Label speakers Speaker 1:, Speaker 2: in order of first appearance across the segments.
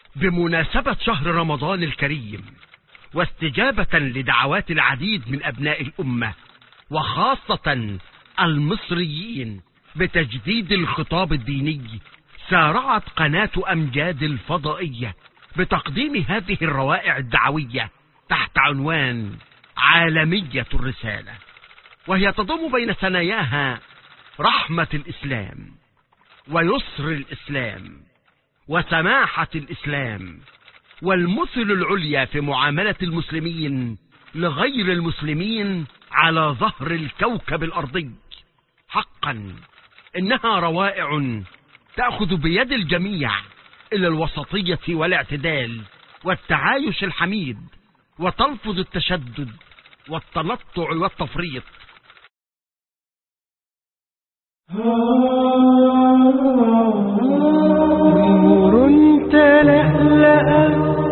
Speaker 1: بمناسبة شهر رمضان الكريم واستجابة لدعوات العديد من أبناء الأمة وخاصة المصريين بتجديد الخطاب الديني سارعت قناة أمجاد الفضائية بتقديم هذه الروائع الدعوية تحت عنوان عالمية الرسالة وهي تضم بين ثناياها رحمة الإسلام ويسر الإسلام وسماحة الإسلام والمثل العليا في معاملة المسلمين لغير المسلمين على ظهر الكوكب الأرضي حقا إنها روائع تأخذ بيد الجميع إلى الوسطية والاعتدال والتعايش الحميد وتلفظ التشدد والتنطع والتفريط
Speaker 2: نور تلألأ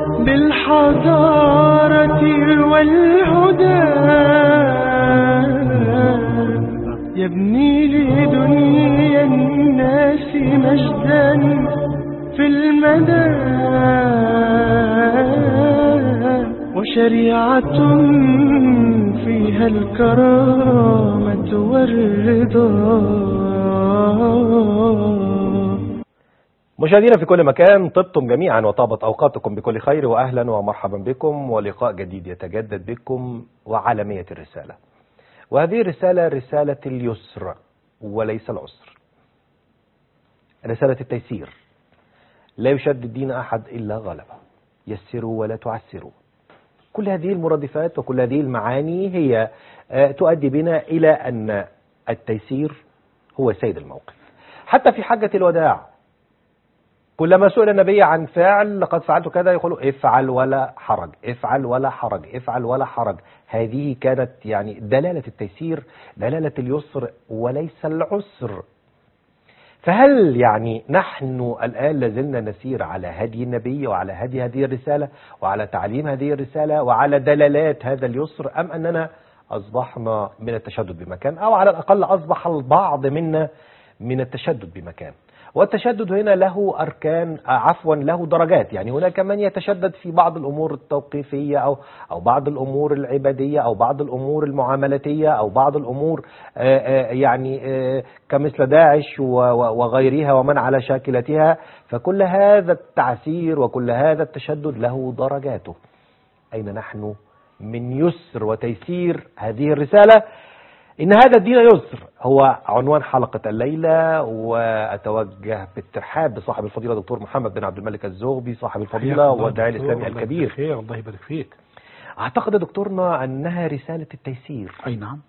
Speaker 2: بالحضارة والهدى يبني لدنيا الناس مجدا في المدى وشريعة فيها الكرامة والرضا
Speaker 3: مشاهدينا في كل مكان طبتم جميعا وطابت أوقاتكم بكل خير وأهلا ومرحبا بكم ولقاء جديد يتجدد بكم وعالمية الرسالة وهذه الرسالة رسالة اليسر وليس العسر رسالة التيسير لا يشد الدين أحد إلا غلبه يسروا ولا تعسروا كل هذه المرادفات وكل هذه المعاني هي آه، تؤدي بنا إلى أن التيسير هو سيد الموقف حتى في حجة الوداع كلما سئل النبي عن فعل لقد فعلت كذا يقول افعل ولا حرج افعل ولا حرج افعل ولا حرج هذه كانت يعني دلالة التيسير دلالة اليسر وليس العسر فهل يعني نحن الآن لازلنا نسير على هدي النبي وعلى هدي هذه الرسالة وعلى تعليم هذه الرسالة وعلى دلالات هذا اليسر أم أننا أصبحنا من التشدد بمكان أو على الأقل أصبح البعض منا من التشدد بمكان والتشدد هنا له أركان عفوا له درجات يعني هناك من يتشدد في بعض الأمور التوقيفية أو, أو بعض الأمور العبادية أو بعض الأمور المعاملاتية أو بعض الأمور آه، آه، يعني آه، كمثل داعش و- و- وغيرها ومن على شاكلتها فكل هذا التعسير وكل هذا التشدد له درجاته أين نحن من يسر وتيسير هذه الرسالة إن هذا الدين يسر هو عنوان حلقة الليلة وأتوجه بالترحاب بصاحب الفضيلة دكتور محمد بن عبد الملك الزغبي صاحب الفضيلة
Speaker 4: حياك الله
Speaker 3: والداعي
Speaker 4: دكتور،
Speaker 3: الإسلامي
Speaker 4: الله
Speaker 3: الكبير
Speaker 4: يجزاك خير الله يبارك فيك
Speaker 3: أعتقد يا دكتورنا أنها رسالة التيسير
Speaker 4: أي نعم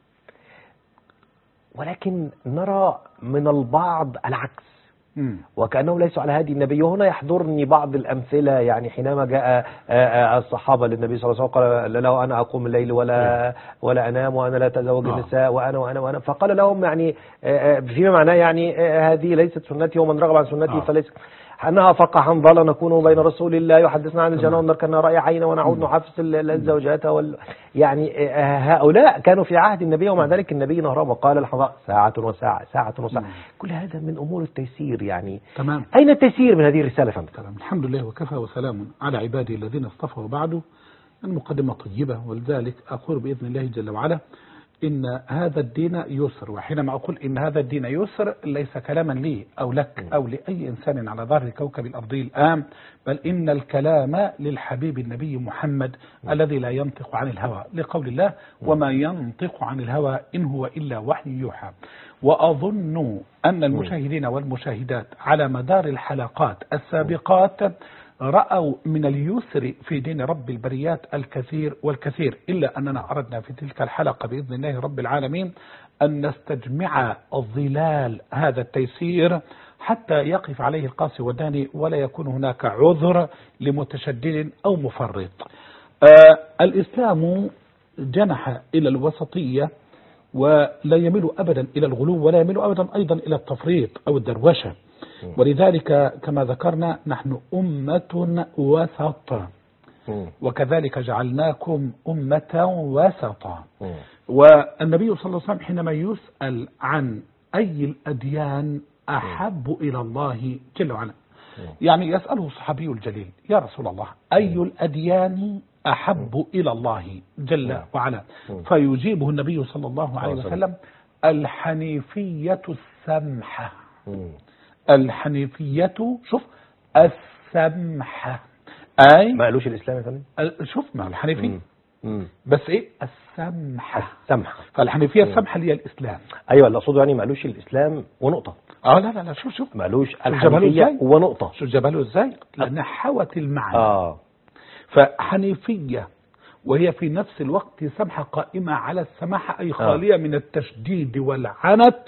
Speaker 3: ولكن نرى من البعض العكس
Speaker 4: مم.
Speaker 3: وكأنهم ليسوا على هدي النبي وهنا يحضرني بعض الأمثلة يعني حينما جاء آه، آه، الصحابة للنبي صلى الله عليه وسلم قال له أنا أقوم الليل ولا ولا أنام وأنا لا أتزوج
Speaker 4: آه.
Speaker 3: النساء وأنا وأنا وأنا فقال لهم يعني آه، آه، فيما معناه يعني آه، هذه ليست سنتي ومن رغب عن سنتي
Speaker 4: آه.
Speaker 3: فليس أنها فقع حنظلة نكون بين رسول الله يحدثنا عن الجنة
Speaker 4: تمام.
Speaker 3: والنار كنا رأي عين ونعود نحفز ال- الزوجات وال يعني آه، هؤلاء كانوا في عهد النبي ومع ذلك النبي نهرهم وقال الحظاء ساعة وساعة ساعة وساعة
Speaker 4: مم.
Speaker 3: كل هذا من أمور التيسير يعني
Speaker 4: تمام
Speaker 3: أين التيسير من هذه الرسالة يا فندم؟
Speaker 4: تمام الحمد لله وكفى وسلام على عبادي الذين اصطفوا بعده المقدمة طيبة ولذلك أقول بإذن الله جل وعلا إن هذا الدين يسر وحينما أقول إن هذا الدين يسر ليس كلاما لي أو لك أو لأي إنسان على ظهر الكوكب الأرضي الآن بل إن الكلام للحبيب النبي محمد الذي لا ينطق عن الهوى لقول الله وما ينطق عن الهوى إن هو إلا وحي يوحى وأظن أن المشاهدين والمشاهدات على مدار الحلقات السابقات رأوا من اليسر في دين رب البريات الكثير والكثير إلا أننا أردنا في تلك الحلقة بإذن الله رب العالمين أن نستجمع ظلال هذا التيسير حتى يقف عليه القاسي والداني ولا يكون هناك عذر لمتشدد أو مفرط آه الإسلام جنح إلى الوسطية ولا يميل أبدا إلى الغلو ولا يميل أبدا أيضا إلى التفريط أو الدروشة ولذلك كما ذكرنا نحن أمة وسط وكذلك جعلناكم أمة وسطا والنبي صلى الله عليه وسلم حينما يسأل عن أي الأديان أحب إلى الله جل وعلا يعني يسأله الصحابي الجليل يا رسول الله أي الأديان أحب إلى الله جل وعلا فيجيبه النبي صلى الله عليه وسلم الحنيفية السمحة
Speaker 3: مم.
Speaker 4: الحنيفية شوف السمحة أي
Speaker 3: ما قالوش الاسلام يا فندم
Speaker 4: ال- شوف ما الحنيفية
Speaker 3: مم. مم.
Speaker 4: بس إيه السمحة
Speaker 3: سمحة
Speaker 4: فالحنيفية السمحة اللي هي الإسلام
Speaker 3: ايوه اللي اقصده يعني ما قالوش الاسلام ونقطة
Speaker 4: اه لا لا لا شوف شوف
Speaker 3: ما قالوش
Speaker 4: جابها له
Speaker 3: الحنيفية
Speaker 4: إزاي؟
Speaker 3: ونقطة
Speaker 4: شوف جابها ازاي لأنها حوت المعنى
Speaker 3: اه
Speaker 4: فحنيفية وهي في نفس الوقت سمحة قائمة على السماحة أي خالية من التشديد والعنت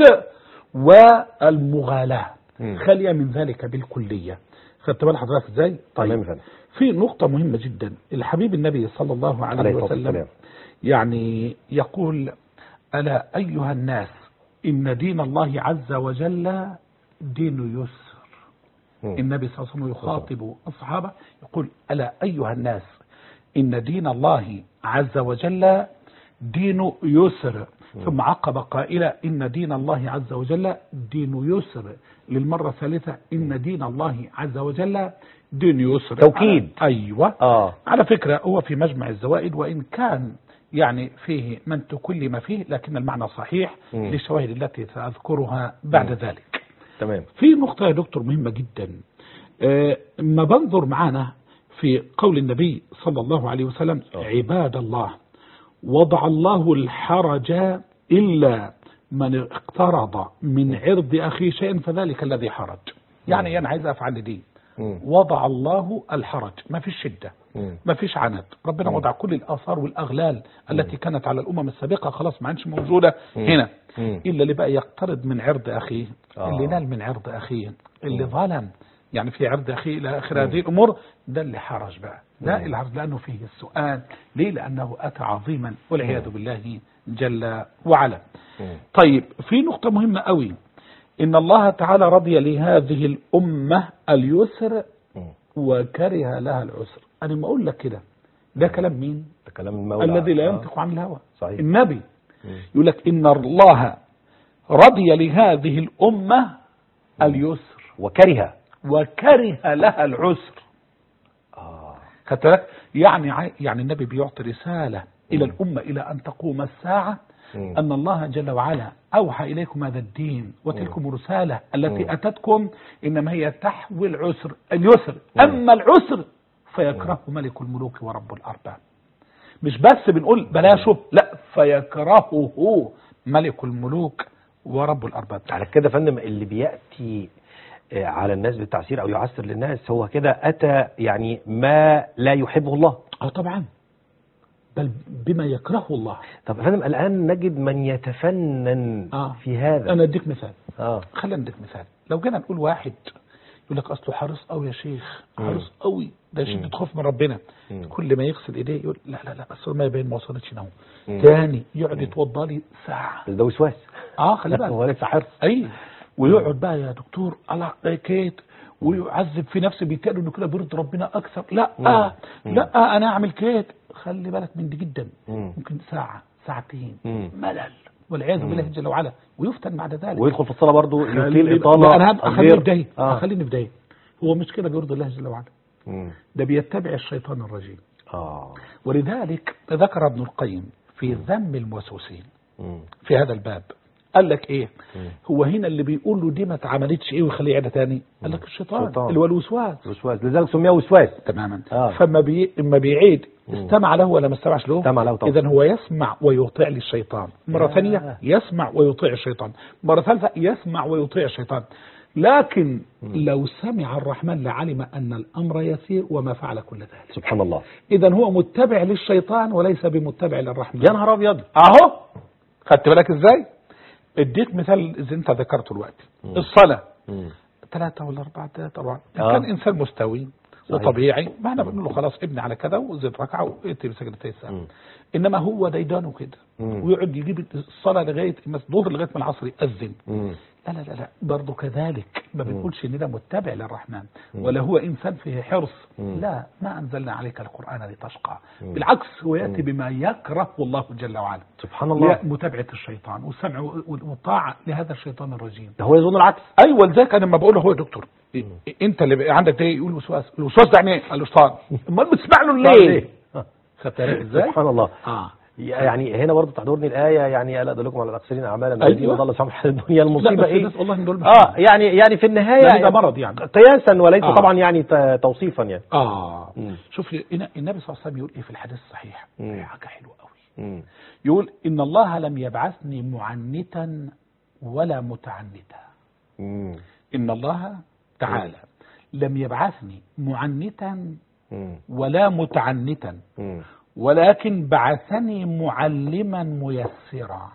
Speaker 4: والمغالاة
Speaker 3: مم.
Speaker 4: خالية من ذلك بالكلية خدت بال حضرتك ازاي؟
Speaker 3: تمام يا فندم
Speaker 4: في نقطة مهمة جدا الحبيب النبي صلى الله عليه,
Speaker 3: عليه الصلاة
Speaker 4: وسلم
Speaker 3: والسلام.
Speaker 4: يعني يقول ألا أيها الناس إن دين الله عز وجل دين يسر
Speaker 3: مم.
Speaker 4: النبي صلى الله عليه وسلم يخاطب الصحابة يقول ألا أيها الناس إن دين الله عز وجل دين يسر ثم عقب قائلا إن دين الله عز وجل دين يسر للمرة الثالثة إن دين الله عز وجل دين يسر
Speaker 3: توكيد.
Speaker 4: أيوة
Speaker 3: اه
Speaker 4: على فكرة هو في مجمع الزوائد وإن كان يعني فيه من تكلم فيه لكن المعنى صحيح
Speaker 3: مم.
Speaker 4: للشواهد التي سأذكرها بعد ذلك
Speaker 3: تمام
Speaker 4: في نقطة يا دكتور مهمة جدا آه، ما بنظر معانا في قول النبي صلى الله عليه وسلم
Speaker 3: آه.
Speaker 4: عباد الله وضع الله الحرج إلا من اقترض من عرض أخيه شيئا فذلك الذي حرج يعني أنا عايز أفعل دي
Speaker 3: مم.
Speaker 4: وضع الله الحرج ما فيش شدة
Speaker 3: مم.
Speaker 4: ما فيش عنت ربنا
Speaker 3: مم.
Speaker 4: وضع كل الآثار والأغلال التي كانت على الأمم السابقة خلاص ما عادش موجودة
Speaker 3: مم.
Speaker 4: هنا
Speaker 3: مم.
Speaker 4: إلا اللي بقى يقترض من عرض أخيه
Speaker 3: آه.
Speaker 4: اللي نال من عرض أخيه اللي ظلم يعني في عرض أخيه إلى آخر هذه الأمور ده اللي حرج بقى ده
Speaker 3: مم.
Speaker 4: العرض لأنه فيه السؤال ليه لأنه أتى عظيما والعياذ بالله جل وعلا
Speaker 3: مم.
Speaker 4: طيب في نقطة مهمة قوي إن الله تعالى رضي لهذه الأمة اليسر
Speaker 3: مم.
Speaker 4: وكره لها العسر أنا ما أقول لك كده ده كلام مين
Speaker 3: ده كلام المولى
Speaker 4: الذي لا
Speaker 3: آه.
Speaker 4: ينطق عن الهوى
Speaker 3: صحيح.
Speaker 4: النبي
Speaker 3: مم.
Speaker 4: يقول لك إن الله رضي لهذه الأمة اليسر
Speaker 3: وكره
Speaker 4: وكره لها العسر
Speaker 3: اه
Speaker 4: خدت بالك يعني عاي- يعني النبي بيعطي رسالة إلى
Speaker 3: مم.
Speaker 4: الأمة إلى أن تقوم الساعة
Speaker 3: مم.
Speaker 4: أن الله جل وعلا أوحى إليكم هذا الدين وتلكم الرسالة
Speaker 3: مم.
Speaker 4: التي أتتكم إنما هي تحوي العسر اليسر
Speaker 3: مم.
Speaker 4: أما العسر فيكرهه ملك الملوك ورب الأرباب مش بس بنقول بلاشه لا فيكرهه ملك الملوك ورب الأرباب
Speaker 3: على كده يا فندم اللي بياتي آه، على الناس بالتعسير او يعسر للناس هو كده اتى يعني ما لا يحبه الله
Speaker 4: اه طبعا بل بما يكرهه الله
Speaker 3: طب يا فندم الان نجد من يتفنن
Speaker 4: آه.
Speaker 3: في هذا
Speaker 4: أنا أديك مثال
Speaker 3: اه
Speaker 4: خلينا نديك مثال لو جينا نقول واحد يقول لك اصله حريص قوي يا شيخ
Speaker 3: مم.
Speaker 4: حريص قوي ده
Speaker 3: مم.
Speaker 4: شدة خوف من ربنا
Speaker 3: مم.
Speaker 4: كل ما يغسل ايديه يقول لا لا لا بس ما يبين ما وصلتش نوم
Speaker 3: مم.
Speaker 4: تاني يقعد يتوضى لي ساعه
Speaker 3: بس ده وسواس
Speaker 4: اه خلي بالك
Speaker 3: هو لسه حرص
Speaker 4: اي ويقعد بقى يا دكتور الله كيت ويعذب في نفسه بيتقال انه كده بيرضي ربنا اكثر لا
Speaker 3: مم.
Speaker 4: آه
Speaker 3: مم.
Speaker 4: لا آه انا اعمل كيت خلي بالك من دي جدا
Speaker 3: مم.
Speaker 4: ممكن ساعه ساعتين
Speaker 3: مم.
Speaker 4: ملل والعياذ
Speaker 3: مم.
Speaker 4: بالله جل وعلا ويفتن بعد ذلك
Speaker 3: ويدخل في الصلاه برضه يطيل
Speaker 4: خلي-
Speaker 3: اطاله
Speaker 4: لا، انا هبقى- خليني
Speaker 3: غير-
Speaker 4: بدايه
Speaker 3: اه
Speaker 4: خليني بدايه هو مش كده بيرضي الله جل وعلا
Speaker 3: مم.
Speaker 4: ده بيتبع الشيطان الرجيم
Speaker 3: اه
Speaker 4: ولذلك ذكر ابن القيم في ذم الموسوسين
Speaker 3: مم.
Speaker 4: في هذا الباب قال لك ايه
Speaker 3: مم.
Speaker 4: هو هنا اللي بيقول له دي ما اتعملتش ايه ويخليه يعيدها تاني قال لك الشيطان
Speaker 3: الشيطان.
Speaker 4: اللي هو الوسواس
Speaker 3: وسواس لذلك سمي وسواس
Speaker 4: تماما
Speaker 3: آه.
Speaker 4: فما بي... اما بيعيد
Speaker 3: مم.
Speaker 4: استمع له ولا ما استمعش له
Speaker 3: استمع له طبعا.
Speaker 4: اذا هو يسمع ويطيع للشيطان مره
Speaker 3: آه.
Speaker 4: ثانيه يسمع ويطيع الشيطان مره ثالثه يسمع ويطيع الشيطان لكن لو سمع الرحمن لعلم ان الامر يسير وما فعل كل ذلك
Speaker 3: سبحان الله
Speaker 4: اذا هو متبع للشيطان وليس بمتبع للرحمن
Speaker 3: يا نهار ابيض
Speaker 4: اهو خدت بالك ازاي اديك مثال اذا انت ذكرته دلوقتي
Speaker 3: مم.
Speaker 4: الصلاه
Speaker 3: مم.
Speaker 4: ثلاثة ولا أربعة ثلاثة أربعة إن
Speaker 3: آه.
Speaker 4: كان إنسان مستوي
Speaker 3: صحيح.
Speaker 4: وطبيعي ما احنا بنقول له خلاص ابني على كذا وزد ركعة وائتي بسجدتي السهو
Speaker 3: مم.
Speaker 4: إنما هو ديدانه كده
Speaker 3: مم.
Speaker 4: ويقعد يجيب الصلاة لغاية ما الظهر لغاية ما العصر يأذن
Speaker 3: مم.
Speaker 4: لا لا لا لا برضه كذلك ما
Speaker 3: مم.
Speaker 4: بنقولش إن ده متبع للرحمن
Speaker 3: مم.
Speaker 4: ولا هو إنسان فيه حرص
Speaker 3: مم.
Speaker 4: لا ما أنزلنا عليك القرآن لتشقى
Speaker 3: مم.
Speaker 4: بالعكس هو يأتي
Speaker 3: مم.
Speaker 4: بما يكره الله جل وعلا
Speaker 3: سبحان الله
Speaker 4: متابعة الشيطان والسمع والطاعة لهذا الشيطان الرجيم
Speaker 3: ده هو يظن العكس
Speaker 4: ايوه لذلك انا لما بقول له هو يا دكتور إيه- انت اللي بقى عندك ده يقول وسواس الوسواس ده يعني ايه الشيطان امال بتسمع له
Speaker 3: طب
Speaker 4: ليه خدت بالك ازاي
Speaker 3: سبحان الله
Speaker 4: اه
Speaker 3: يعني هنا برضه تحضرني الآية يعني ألا أدلكم على الأخسرين أعمالا
Speaker 4: أيوة.
Speaker 3: الذين ضل سعيهم في الدنيا
Speaker 4: لا
Speaker 3: المصيبة
Speaker 4: بس
Speaker 3: إيه؟
Speaker 4: الناس والله ان دول مش
Speaker 3: اه يعني يعني في النهاية
Speaker 4: يعني ده مرض يعني.
Speaker 3: قياسا وليس
Speaker 4: آه.
Speaker 3: طبعا يعني ت- توصيفا يعني
Speaker 4: اه
Speaker 3: مم.
Speaker 4: شوف لي- هنا النبي صلى الله عليه وسلم يقول ايه في الحديث الصحيح
Speaker 3: مم.
Speaker 4: حاجه حلوه قوي
Speaker 3: مم.
Speaker 4: يقول ان الله لم يبعثني معنتا ولا متعنتا
Speaker 3: مم.
Speaker 4: ان الله تعالى لم يبعثني معنتا
Speaker 3: مم.
Speaker 4: ولا متعنتا
Speaker 3: مم.
Speaker 4: ولكن بعثني معلما ميسرا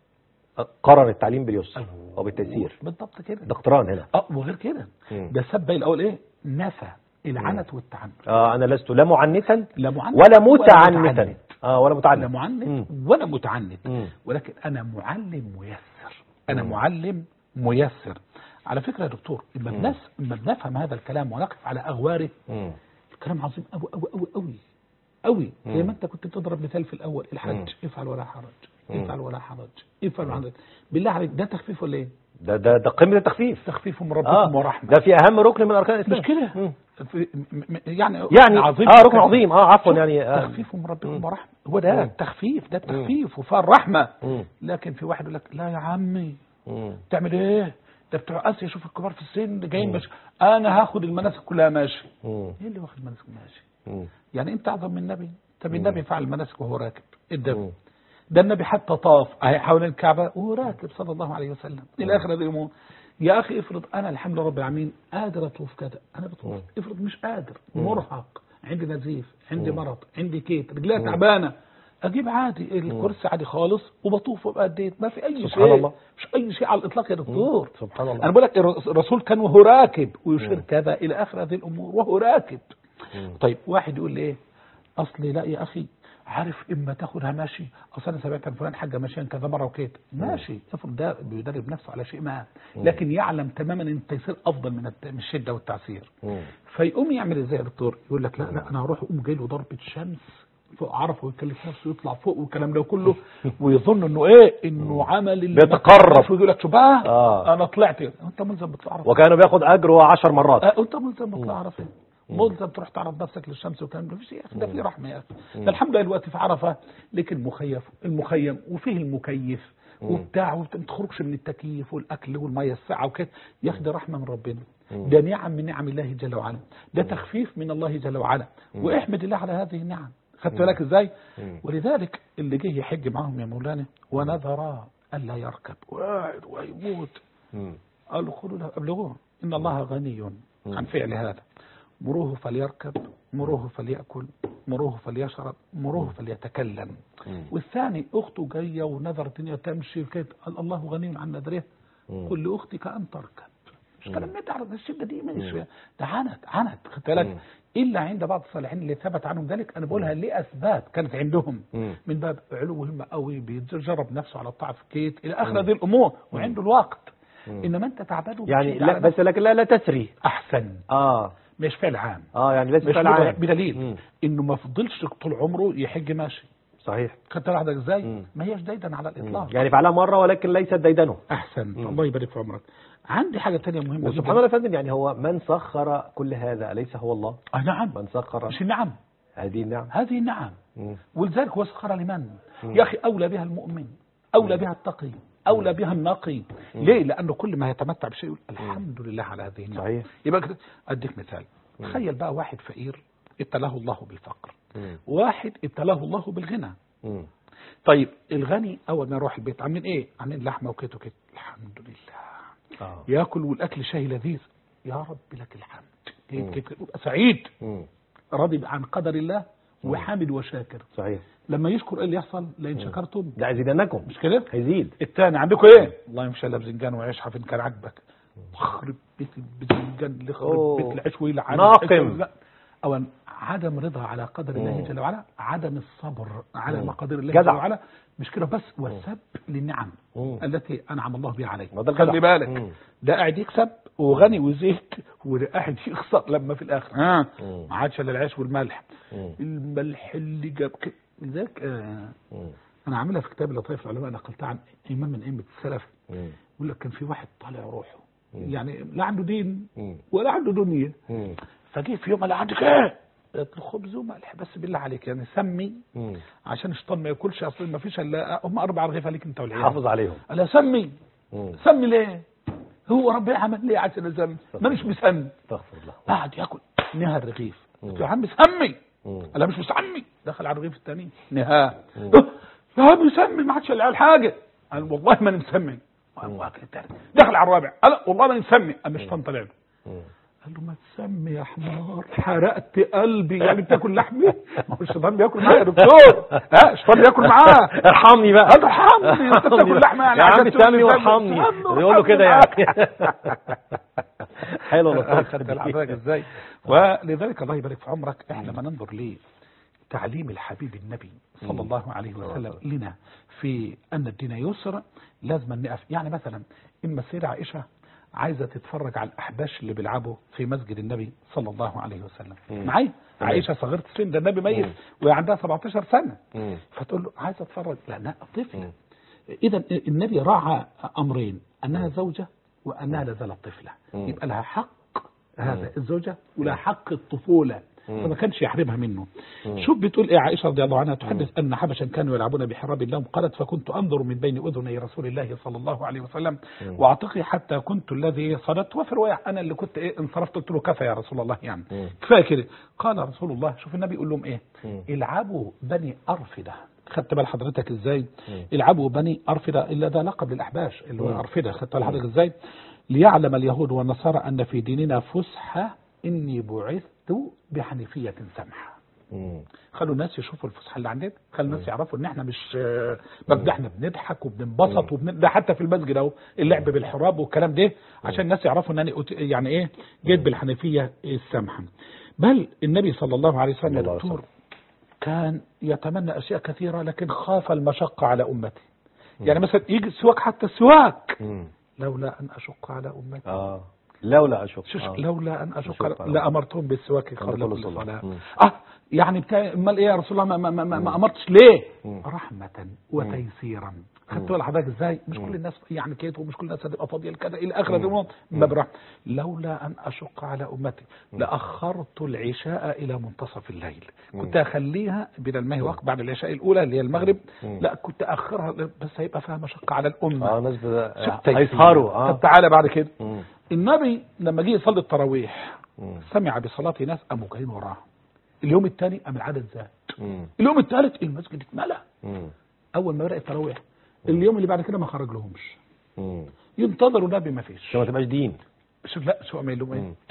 Speaker 3: قرن التعليم باليسر وبالتيسير
Speaker 4: بالضبط كده
Speaker 3: ده اقتران هنا
Speaker 4: اه وغير كده
Speaker 3: مم.
Speaker 4: ده سبب الاول ايه نفى العنت والتعنت
Speaker 3: آه أنا لست لا معنتا
Speaker 4: لا معنت
Speaker 3: ولا
Speaker 4: متعنت.
Speaker 3: متعنتا اه ولا
Speaker 4: لا
Speaker 3: متعنت
Speaker 4: معنت
Speaker 3: مم.
Speaker 4: ولا متعنت
Speaker 3: مم.
Speaker 4: ولكن انا معلم ميسر انا
Speaker 3: مم.
Speaker 4: معلم ميسر على فكره يا دكتور اما
Speaker 3: مم.
Speaker 4: بنس اما بنفهم هذا الكلام ونقف على اغواره
Speaker 3: مم.
Speaker 4: الكلام عظيم قوي قوي قوي قوي قوي زي
Speaker 3: مم.
Speaker 4: ما انت كنت بتضرب مثال في الاول
Speaker 3: مم.
Speaker 4: الحج افعل ولا حرج
Speaker 3: مم.
Speaker 4: افعل ولا حرج افعل ولا حرج بالله عليك ده تخفيف ولا ايه
Speaker 3: ده ده ده قمة التخفيف
Speaker 4: تخفيف من ربكم
Speaker 3: اه
Speaker 4: ورحمه
Speaker 3: ده في أهم ركن من أركان الإسلام
Speaker 4: مش كده
Speaker 3: مم.
Speaker 4: في- م- م- يعني
Speaker 3: يعني
Speaker 4: عظيم
Speaker 3: اه ركن عظيم اه عفوا
Speaker 4: شوف،
Speaker 3: يعني آه.
Speaker 4: تخفيف من ربكم
Speaker 3: مم.
Speaker 4: ورحمه هو ده
Speaker 3: مم.
Speaker 4: التخفيف ده التخفيف وفيها الرحمه
Speaker 3: مم.
Speaker 4: لكن في واحد يقول لك لا يا عمي
Speaker 3: مم.
Speaker 4: تعمل ايه ده بتوع اسيا شوف الكبار في السن جايين ماشي انا هاخد المناسك كلها ماشي
Speaker 3: مم.
Speaker 4: ايه اللي واخد المناسك ماشي
Speaker 3: مم.
Speaker 4: يعني انت اعظم من النبي طب النبي فعل المناسك وهو راكب إيه
Speaker 3: مم.
Speaker 4: الدم ده النبي حتى طاف اهي حول الكعبه وهو راكب صلى الله عليه وسلم الى اخر هذه الامور يا اخي افرض انا الحمد لله رب العالمين قادر اطوف كذا انا بطوف
Speaker 3: مم.
Speaker 4: افرض مش قادر
Speaker 3: مم.
Speaker 4: مرهق عندي نزيف عندي
Speaker 3: مم.
Speaker 4: مرض عندي كيت رجليها
Speaker 3: مم.
Speaker 4: تعبانه اجيب عادي الكرسي عادي خالص وبطوف وابقى قديت ما في اي
Speaker 3: سبحان
Speaker 4: شيء
Speaker 3: الله.
Speaker 4: مش اي شيء على الاطلاق يا دكتور
Speaker 3: سبحان الله
Speaker 4: انا بقول لك الرس- الرسول كان وهو راكب ويشير
Speaker 3: مم.
Speaker 4: كذا الى اخر هذه الامور وهو راكب
Speaker 3: مم.
Speaker 4: طيب واحد يقول لي ايه اصلي لا يا اخي عارف اما تاخدها ماشي اصل انا سمعت عن فلان حاجه ماشيا كذا مره وكده ماشي افرض ده بيدرب نفسه على شيء ما لكن يعلم تماما ان التيسير افضل من الت- من الشده والتعسير
Speaker 3: مم.
Speaker 4: فيقوم يعمل ازاي يا دكتور يقول لك لا لا انا هروح اقوم جاي له ضربه شمس فوق عرفه ويكلف نفسه يطلع فوق والكلام ده كله ويظن انه ايه انه عمل اللي
Speaker 3: بيتقرب.
Speaker 4: ويقول لك شوف بقى
Speaker 3: آه.
Speaker 4: انا طلعت انت ملزم بتطلع عرفه
Speaker 3: وكانوا بياخد أجره عشر مرات
Speaker 4: آه، انت ملزم بتطلع عرفه ملزم تروح تعرض نفسك للشمس والكلام ده مفيش يا اخي ده في رحمه يا اخي ده الحمد لله دلوقتي في عرفه لكن مخيف المخيم وفيه المكيف وبتاع وبت- ما تخرجش من التكييف والاكل والميه الساعه وكده يا اخي ده رحمه من ربنا ده نعم من نعم الله جل وعلا ده تخفيف من الله جل وعلا واحمد الله على هذه النعم خدت بالك ازاي ولذلك اللي جه يحج معاهم يا مولانا ونذر الا يركب وقاعد ويموت
Speaker 3: مم.
Speaker 4: قالوا خذوا له ابلغوه ان الله غني عن فعل هذا مروه فليركب مروه فليأكل مروه فليشرب مروه فليتكلم
Speaker 3: مم.
Speaker 4: والثاني أخته جاية ونذرت إن هي تمشي كده قال الله غني عن نذره
Speaker 3: مم.
Speaker 4: قل لأختك أن تركب مش كلام تعرض الشدة دي مش ده عنت عنت خدت بالك إلا عند بعض الصالحين اللي ثبت عنهم ذلك أنا بقولها لأسباب كانت عندهم
Speaker 3: مم.
Speaker 4: من باب علو همة قوي بيجرب نفسه على الطاعة في كيت إلى آخر هذه الأمور وعنده الوقت إنما أنت تعبان
Speaker 3: يعني
Speaker 4: وبتشد
Speaker 3: لا
Speaker 4: على
Speaker 3: بس لكن لا لا تسري
Speaker 4: أحسن
Speaker 3: اه
Speaker 4: مش فعل عام
Speaker 3: اه يعني ليس
Speaker 4: مش
Speaker 3: فعل
Speaker 4: مدرك
Speaker 3: عام
Speaker 4: بدليل
Speaker 3: مم.
Speaker 4: انه ما فضلش طول عمره يحج ماشي
Speaker 3: صحيح
Speaker 4: خدت بالك ازاي
Speaker 3: مم.
Speaker 4: ما هيش دايدا على الاطلاق
Speaker 3: يعني فعلها مرة ولكن ليست ديدنه
Speaker 4: احسن الله يبارك في عمرك عندي حاجه تانية مهمه
Speaker 3: وسبحان
Speaker 4: جدا
Speaker 3: الله يا فندم يعني هو من سخر كل هذا أليس هو الله
Speaker 4: آه نعم
Speaker 3: من سخر
Speaker 4: مش النعم
Speaker 3: هذه النعم
Speaker 4: هذه النعم
Speaker 3: مم.
Speaker 4: ولذلك هو سخر لمن يا اخي اولى بها المؤمن اولى بها التقي اولى بها النقي ليه لانه كل ما يتمتع بشيء يقول الحمد لله على هذه النعم
Speaker 3: صحيح.
Speaker 4: يبقى كده اديك مثال تخيل بقى واحد فقير ابتلاه الله بالفقر
Speaker 3: مم.
Speaker 4: واحد ابتلاه الله بالغنى
Speaker 3: مم.
Speaker 4: طيب الغني اول ما يروح البيت عاملين ايه عاملين لحمه وكده وكده الحمد لله
Speaker 3: آه.
Speaker 4: ياكل والاكل شيء لذيذ يا رب لك الحمد كيف
Speaker 3: مم.
Speaker 4: كيف كيف يبقى سعيد
Speaker 3: مم.
Speaker 4: راضي عن قدر الله وحامد وشاكر
Speaker 3: صحيح
Speaker 4: لما يشكر ايه اللي يحصل لئن شكرتم
Speaker 3: ده أزيدنكم
Speaker 4: مش كده
Speaker 3: هيزيد
Speaker 4: الثاني عندكم ايه والله مش الا بزنجان وعيش حافظ كان عاجبك خرب بيت البزنجان اللي خرب
Speaker 3: أوه.
Speaker 4: بيت العيش ويلعن
Speaker 3: ناقم.
Speaker 4: او عدم رضا على قدر الله
Speaker 3: مم.
Speaker 4: جل وعلا عدم الصبر على
Speaker 3: مم.
Speaker 4: مقادير الله
Speaker 3: جزع.
Speaker 4: جل وعلا مش كده بس والسب للنعم
Speaker 3: مم.
Speaker 4: التي انعم الله بها عليه
Speaker 3: ما ده الجزع.
Speaker 4: خلي بالك
Speaker 3: مم.
Speaker 4: ده قاعد يكسب وغني وزيت وده قاعد يخسر لما في الاخر ها
Speaker 3: مم.
Speaker 4: ما عادش الا العيش والملح
Speaker 3: مم.
Speaker 4: الملح اللي جاب كده لذلك آه
Speaker 3: مم.
Speaker 4: انا عاملها في كتاب لطيف العلماء نقلتها عن امام من ائمه السلف
Speaker 3: مم.
Speaker 4: يقول لك كان في واحد طالع روحه يعني لا عنده دين
Speaker 3: مم.
Speaker 4: ولا عنده دنيا
Speaker 3: مم.
Speaker 4: فجه في يوم قال عندك ايه قلت له خبز وملح بس بالله عليك يعني سمي
Speaker 3: مم.
Speaker 4: عشان الشيطان ما ياكلش اصلا ما فيش الا هم اربع رغيف عليك انت والعيال
Speaker 3: حافظ عليهم
Speaker 4: قال له سمي
Speaker 3: مم.
Speaker 4: سمي ليه هو ربنا عمل ليه عشان اسمي مانيش مسمي
Speaker 3: استغفر الله
Speaker 4: قعد ياكل نهى الرغيف قلت له
Speaker 3: مم.
Speaker 4: يا عم سمي
Speaker 3: مم.
Speaker 4: قال لا مش مسمي دخل على الرغيف الثاني نهاه
Speaker 3: مم.
Speaker 4: يا عم مسمي ما عادش العيال حاجه قال والله ماني مسمي قام واكل الثاني دخل على الرابع قال لا والله ماني مسمي قام الشيطان طلع له
Speaker 3: مم.
Speaker 4: قال له ما تسمي يا حمار حرقت قلبي يعني بتاكل لحمي ما هو الشيطان بياكل معايا يا دكتور ها الشيطان بياكل معاه
Speaker 3: ارحمني بقى
Speaker 4: قال له ارحمني انت بتاكل لحمه يعني
Speaker 3: يا عم
Speaker 4: عشان تقول
Speaker 3: سمي
Speaker 4: لي
Speaker 3: وارحمني
Speaker 4: سمي
Speaker 3: بيقول له كده يعني
Speaker 4: وارحمني.
Speaker 3: حلو والله.
Speaker 4: خدت حضرتك ازاي ولذلك الله يبارك في عمرك احنا ما ننظر ليه تعليم الحبيب النبي صلى الله عليه وسلم لنا في ان الدين يسر لازم نقف يعني مثلا اما السيده عائشه عايزه تتفرج على الاحباش اللي بيلعبوا في مسجد النبي صلى الله عليه وسلم
Speaker 3: مم.
Speaker 4: معايا
Speaker 3: تمام.
Speaker 4: عائشه صغيره السن ده النبي ميت
Speaker 3: مم.
Speaker 4: وهي عندها 17 سنه
Speaker 3: مم.
Speaker 4: فتقول له عايزه اتفرج لا لا طفل
Speaker 3: مم.
Speaker 4: اذا النبي راعى امرين انها زوجه وانها لا زالت طفله
Speaker 3: مم.
Speaker 4: يبقى لها حق هذا الزوجه ولها حق الطفوله
Speaker 3: مم.
Speaker 4: فما كانش يحرمها منه
Speaker 3: مم.
Speaker 4: شوف بتقول ايه عائشه رضي الله عنها تحدث ان حبشا كانوا يلعبون بحراب اللهم قالت فكنت انظر من بين اذني رسول الله صلى الله عليه وسلم
Speaker 3: مم.
Speaker 4: واعتقي حتى كنت الذي صددت وفي روايه انا اللي كنت ايه انصرفت قلت له كفى يا رسول الله يعني
Speaker 3: مم.
Speaker 4: كفايه كده قال رسول الله شوف النبي يقول لهم ايه
Speaker 3: مم.
Speaker 4: العبوا بني ارفده خدت بال حضرتك ازاي
Speaker 3: مم.
Speaker 4: العبوا بني ارفده الا ده لقب للاحباش اللي
Speaker 3: مم.
Speaker 4: هو ارفده خدت بال حضرتك ازاي ليعلم اليهود والنصارى ان في ديننا فسحه اني بعثت بحنيفيه سمحه
Speaker 3: مم.
Speaker 4: خلوا الناس يشوفوا الفسحه اللي عندنا خلوا الناس يعرفوا ان احنا مش آه، بس ده احنا بنضحك وبننبسط وبن... ده حتى في المسجد اهو اللعب بالحراب والكلام ده عشان الناس يعرفوا ان انا أت- يعني ايه جيت بالحنيفيه السمحه بل النبي صلى الله عليه وسلم يا
Speaker 3: صلى الله عليه
Speaker 4: دكتور كان يتمنى اشياء كثيره لكن خاف المشقه على امته يعني مثلا يجي السواك حتى السواك
Speaker 3: مم.
Speaker 4: لولا ان اشق على امتي
Speaker 3: اه لولا اشك
Speaker 4: شوش
Speaker 3: آه.
Speaker 4: لولا ان اشق
Speaker 3: أشق
Speaker 4: على-
Speaker 3: على-
Speaker 4: لامرتهم بالسواك
Speaker 3: قبل
Speaker 4: قبل
Speaker 3: كل
Speaker 4: كل
Speaker 3: صلاة.
Speaker 4: صلاه
Speaker 3: مم.
Speaker 4: اه يعني بتاع امال ايه يا رسول الله ما, ما, ما, ما امرتش ليه
Speaker 3: مم.
Speaker 4: رحمه وتيسيرا خدت بالك حضرتك ازاي مش
Speaker 3: مم.
Speaker 4: كل الناس يعني كده ومش كل الناس هتبقى فاضيه كده الى اخر
Speaker 3: مم.
Speaker 4: الامور
Speaker 3: مم.
Speaker 4: ما برحمة. لولا ان اشق على امتي لاخرت العشاء الى منتصف الليل
Speaker 3: مم.
Speaker 4: كنت اخليها بين الماء وقت بعد العشاء الاولى اللي هي المغرب
Speaker 3: مم.
Speaker 4: لا كنت اخرها بس هيبقى فيها مشقه على الامه
Speaker 3: اه ناس بت-
Speaker 4: شوف
Speaker 3: آه،
Speaker 4: تيسير.
Speaker 3: هيسهروا اه
Speaker 4: طب تعالى بعد كده
Speaker 3: مم.
Speaker 4: النبي لما جه يصلي التراويح
Speaker 3: مم.
Speaker 4: سمع بصلاة ناس قاموا جايين وراه اليوم الثاني قام العدد زاد
Speaker 3: مم.
Speaker 4: اليوم الثالث المسجد اتملى
Speaker 3: مم.
Speaker 4: اول ما بدأ التراويح اليوم اللي بعد كده ما خرج لهمش
Speaker 3: مم.
Speaker 4: ينتظروا نبي ما فيش
Speaker 3: عشان ما تبقاش دين
Speaker 4: شوف لا شو عمل لهم ايه
Speaker 3: مم.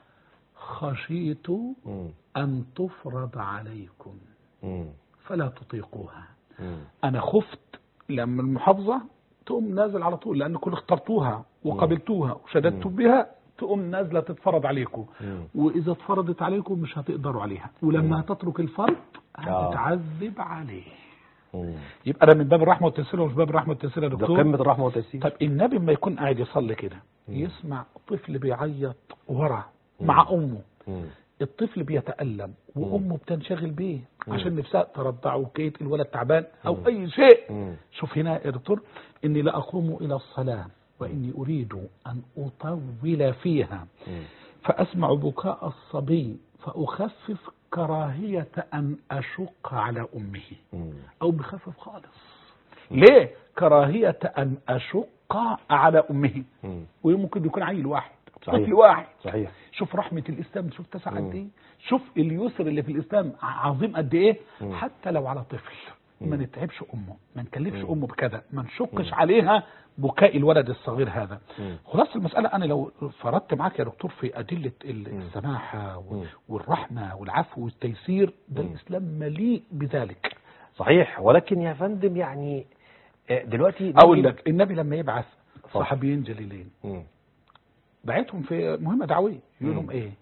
Speaker 4: خشيت
Speaker 3: مم.
Speaker 4: ان تفرض عليكم
Speaker 3: مم.
Speaker 4: فلا تطيقوها
Speaker 3: مم.
Speaker 4: انا خفت لما المحافظة تقوم نازل على طول لان كل اخترتوها وقبلتوها وشددتم بها تقوم نازلة تتفرض عليكم
Speaker 3: مم.
Speaker 4: واذا اتفرضت عليكم مش هتقدروا عليها ولما هتترك الفرض
Speaker 3: آه.
Speaker 4: هتتعذب عليه
Speaker 3: مم.
Speaker 4: يبقى ده من باب الرحمه والتيسير ومش باب الرحمه والتيسير يا
Speaker 3: ده
Speaker 4: دكتور
Speaker 3: قمة الرحمة والتيسير
Speaker 4: طب النبي لما يكون قاعد يصلي كده يسمع طفل بيعيط ورا مع امه
Speaker 3: مم.
Speaker 4: الطفل بيتألم وامه بتنشغل بيه عشان نفسها ترضعه وكيت الولد تعبان او اي شيء
Speaker 3: مم.
Speaker 4: شوف هنا يا دكتور اني لا اقوم الى الصلاه واني اريد ان اطول فيها
Speaker 3: مم.
Speaker 4: فأسمع بكاء الصبي فأخفف كراهية أن أشق على أمه
Speaker 3: مم.
Speaker 4: أو بخفف خالص ليه كراهية أن أشق على أمه
Speaker 3: مم.
Speaker 4: وممكن يكون عيل واحد
Speaker 3: صحيح.
Speaker 4: طفل واحد
Speaker 3: صحيح
Speaker 4: شوف رحمة الإسلام شوف تسع قد
Speaker 3: مم.
Speaker 4: إيه شوف اليسر اللي في الإسلام عظيم قد إيه
Speaker 3: مم.
Speaker 4: حتى لو على طفل ما
Speaker 3: مم.
Speaker 4: نتعبش أمه ما نكلفش
Speaker 3: مم.
Speaker 4: أمه بكذا ما نشقش عليها بكاء الولد الصغير هذا
Speaker 3: مم.
Speaker 4: خلاص المسألة أنا لو فردت معاك يا دكتور في أدلة ال-
Speaker 3: مم.
Speaker 4: السماحة و-
Speaker 3: مم.
Speaker 4: والرحمة والعفو والتيسير ده
Speaker 3: مم.
Speaker 4: الإسلام مليء بذلك
Speaker 3: صحيح ولكن يا فندم يعني آه، دلوقتي
Speaker 4: أقول
Speaker 3: نيجي-
Speaker 4: لك النبي لما يبعث
Speaker 3: اتفضل.
Speaker 4: صحابيين جليلين
Speaker 3: مم.
Speaker 4: بعتهم في مهمة دعوية يقول لهم
Speaker 3: مم.
Speaker 4: إيه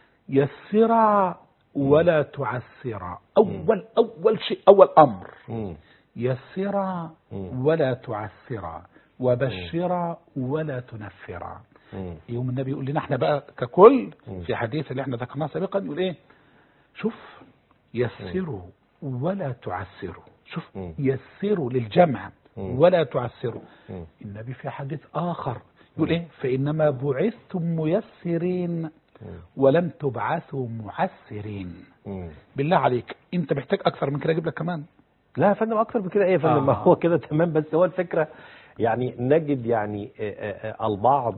Speaker 4: يسرا ولا تعسرا أول أول شيء أول أمر
Speaker 3: مم.
Speaker 4: يسرا
Speaker 3: مم.
Speaker 4: ولا تعسرا وبشرا ولا تنفرا
Speaker 3: مم.
Speaker 4: يوم النبي يقول لنا احنا بقى ككل
Speaker 3: مم.
Speaker 4: في حديث اللي احنا ذكرناه سابقا يقول ايه شوف يسروا ولا تعسروا شوف
Speaker 3: مم.
Speaker 4: يسروا للجمع
Speaker 3: مم.
Speaker 4: ولا تعسروا
Speaker 3: مم.
Speaker 4: النبي في حديث آخر يقول ايه فانما بعثتم ميسرين ولم تبعثوا معسرين
Speaker 3: مم.
Speaker 4: بالله عليك انت محتاج اكثر من كده اجيب لك كمان
Speaker 3: لا يا فندم اكتر من كده ايه يا فندم ما
Speaker 4: آه.
Speaker 3: هو كده تمام بس هو الفكره يعني نجد يعني آه، آه، آه، البعض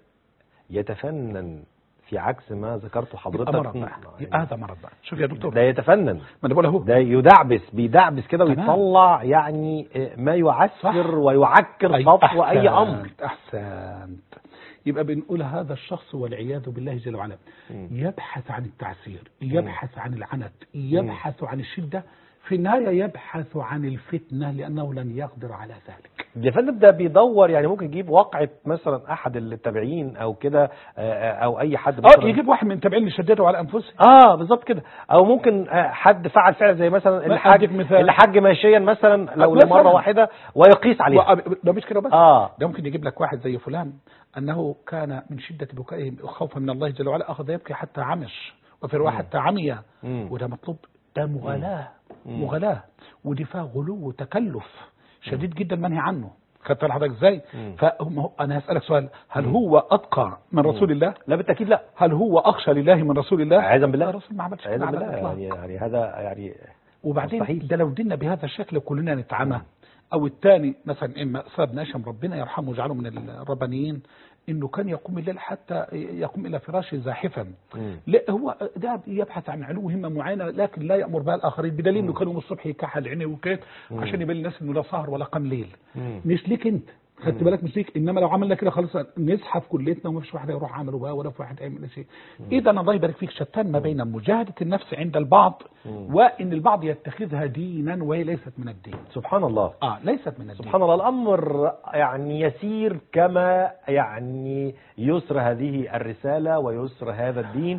Speaker 3: يتفنن في عكس ما ذكرته
Speaker 4: يبقى
Speaker 3: حضرتك
Speaker 4: مرض بقى يبقى هذا مرض بقى شوف يا دكتور
Speaker 3: ده يتفنن
Speaker 4: ما انا بقول اهو
Speaker 3: ده يدعبس بيدعبس كده
Speaker 4: تمام.
Speaker 3: ويطلع يعني آه، ما يعسر
Speaker 4: صح.
Speaker 3: ويعكر
Speaker 4: أيوة،
Speaker 3: سطو اي امر
Speaker 4: أحسنت، احسنت يبقى بنقول هذا الشخص والعياذ بالله جل وعلا
Speaker 3: مم.
Speaker 4: يبحث عن التعسير يبحث عن العنت يبحث عن الشدة في النهاية يبحث عن الفتنة لأنه لن يقدر على ذلك
Speaker 3: يا فندم ده بيدور يعني ممكن يجيب واقعة مثلا احد التابعين او كده آه، آه، او اي حد
Speaker 4: اه
Speaker 3: مثلا
Speaker 4: يجيب واحد من تابعين شددوا على أنفسهم
Speaker 3: اه بالظبط كده او ممكن آه، حد فعل فعل زي مثلا اللي حج
Speaker 4: أديك مثال.
Speaker 3: اللي حج ماشيا مثلا لو
Speaker 4: مثلاً.
Speaker 3: لمره واحده ويقيس عليها
Speaker 4: وأ- ده مش كده بس
Speaker 3: اه
Speaker 4: ده ممكن يجيب لك واحد زي فلان أنه كان من شدة بكائه خوفا من الله جل وعلا أخذ يبكي حتى عمش وفي رواية حتى عمي
Speaker 3: مم.
Speaker 4: وده مطلوب ده مغالاة
Speaker 3: مم.
Speaker 4: مغالاة ودي فيها غلو وتكلف شديد جدا منهي عنه خدت حضرتك ازاي
Speaker 3: مم.
Speaker 4: فهم هو انا هسالك سؤال هل هو اتقى من رسول الله
Speaker 3: لا بالتاكيد لا
Speaker 4: هل هو اخشى لله من رسول الله
Speaker 3: عياذا بالله.
Speaker 4: الرسول ما عملش كده
Speaker 3: عياذا
Speaker 4: على
Speaker 3: بالله
Speaker 4: الإطلاق.
Speaker 3: يعني يعني هذا يعني
Speaker 4: وبعدين
Speaker 3: مستحيل.
Speaker 4: ده لو دينا بهذا الشكل كلنا نتعمى او الثاني مثلا اما صاب نشم ربنا يرحمه ويجعله من الربانيين انه كان يقوم الليل حتى يقوم الى فراشه زاحفا
Speaker 3: مم.
Speaker 4: لا هو ده يبحث عن علو همه معينه لكن لا يامر بها الاخرين بدليل انه كان يوم الصبح يكحل عينيه وكده عشان يبين للناس انه لا سهر ولا قام ليل
Speaker 3: مم.
Speaker 4: مش ليك انت خدت بالك مش ليك انما لو عملنا كده خلاص نزحف كليتنا وما فيش واحد يروح عمله بقى ولا في واحد يعمل شيء اذا الله يبارك فيك شتان ما بين مجاهده النفس عند البعض وان البعض يتخذها دينا وهي ليست من الدين
Speaker 3: سبحان الله
Speaker 4: اه ليست من الدين
Speaker 3: سبحان الله الامر يعني يسير كما يعني يسر هذه الرساله ويسر هذا الدين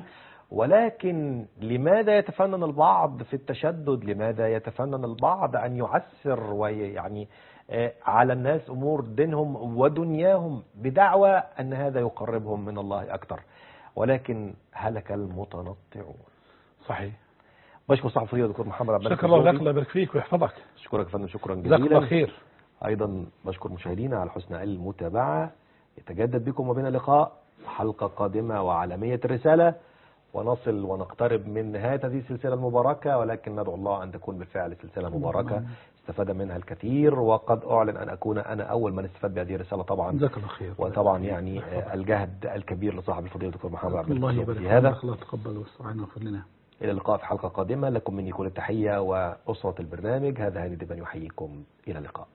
Speaker 3: ولكن لماذا يتفنن البعض في التشدد لماذا يتفنن البعض ان يعسر ويعني آه، على الناس امور دينهم ودنياهم بدعوى ان هذا يقربهم من الله اكثر ولكن هلك المتنطعون
Speaker 4: صحيح
Speaker 3: بشكر صاحب الفضيله دكتور محمد عبد
Speaker 4: شكر الله لك الله يبارك فيك ويحفظك
Speaker 3: اشكرك يا فندم شكرا
Speaker 4: جزاك الله
Speaker 3: جزيلا
Speaker 4: خير
Speaker 3: أيضا بشكر مشاهدينا على حسن المتابعة يتجدد بكم وبين لقاء حلقة قادمة وعالمية الرسالة ونصل ونقترب من نهاية هذه السلسلة المباركة ولكن ندعو الله أن تكون بالفعل سلسلة مباركة استفاد منها الكثير وقد أعلن أن أكون أنا أول من استفاد بهذه الرسالة طبعا
Speaker 4: جزاك الله خير
Speaker 3: وطبعا يعني آه، الجهد الكبير لصاحب الفضيلة الدكتور محمد عبد
Speaker 4: الله
Speaker 3: الفتاح
Speaker 4: يبارك
Speaker 3: في
Speaker 4: فيك
Speaker 3: هذا
Speaker 4: الله تقبل واستعان واغفر لنا
Speaker 3: إلى اللقاء في حلقة قادمة لكم مني كل التحية وأسرة البرنامج هذا هاني دبن يحييكم إلى اللقاء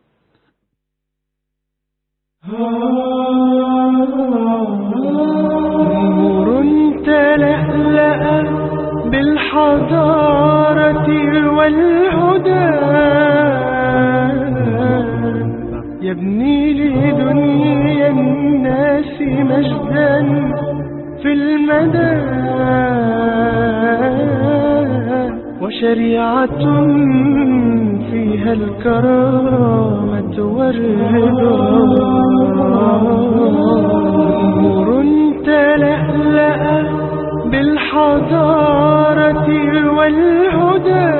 Speaker 2: نور تلألأ بالحضارة والهدى يبني لدنيا الناس مجدا في المدى وشريعة فيها الكرامة والرضا نور تلألأ بالحضارة والهدى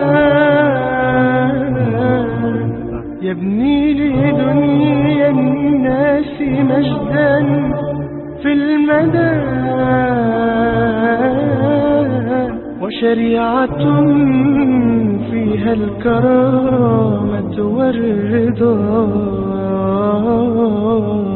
Speaker 2: يبني لدنيا الناس مجدا في المدى وشريعة فيها الكرامة والرضا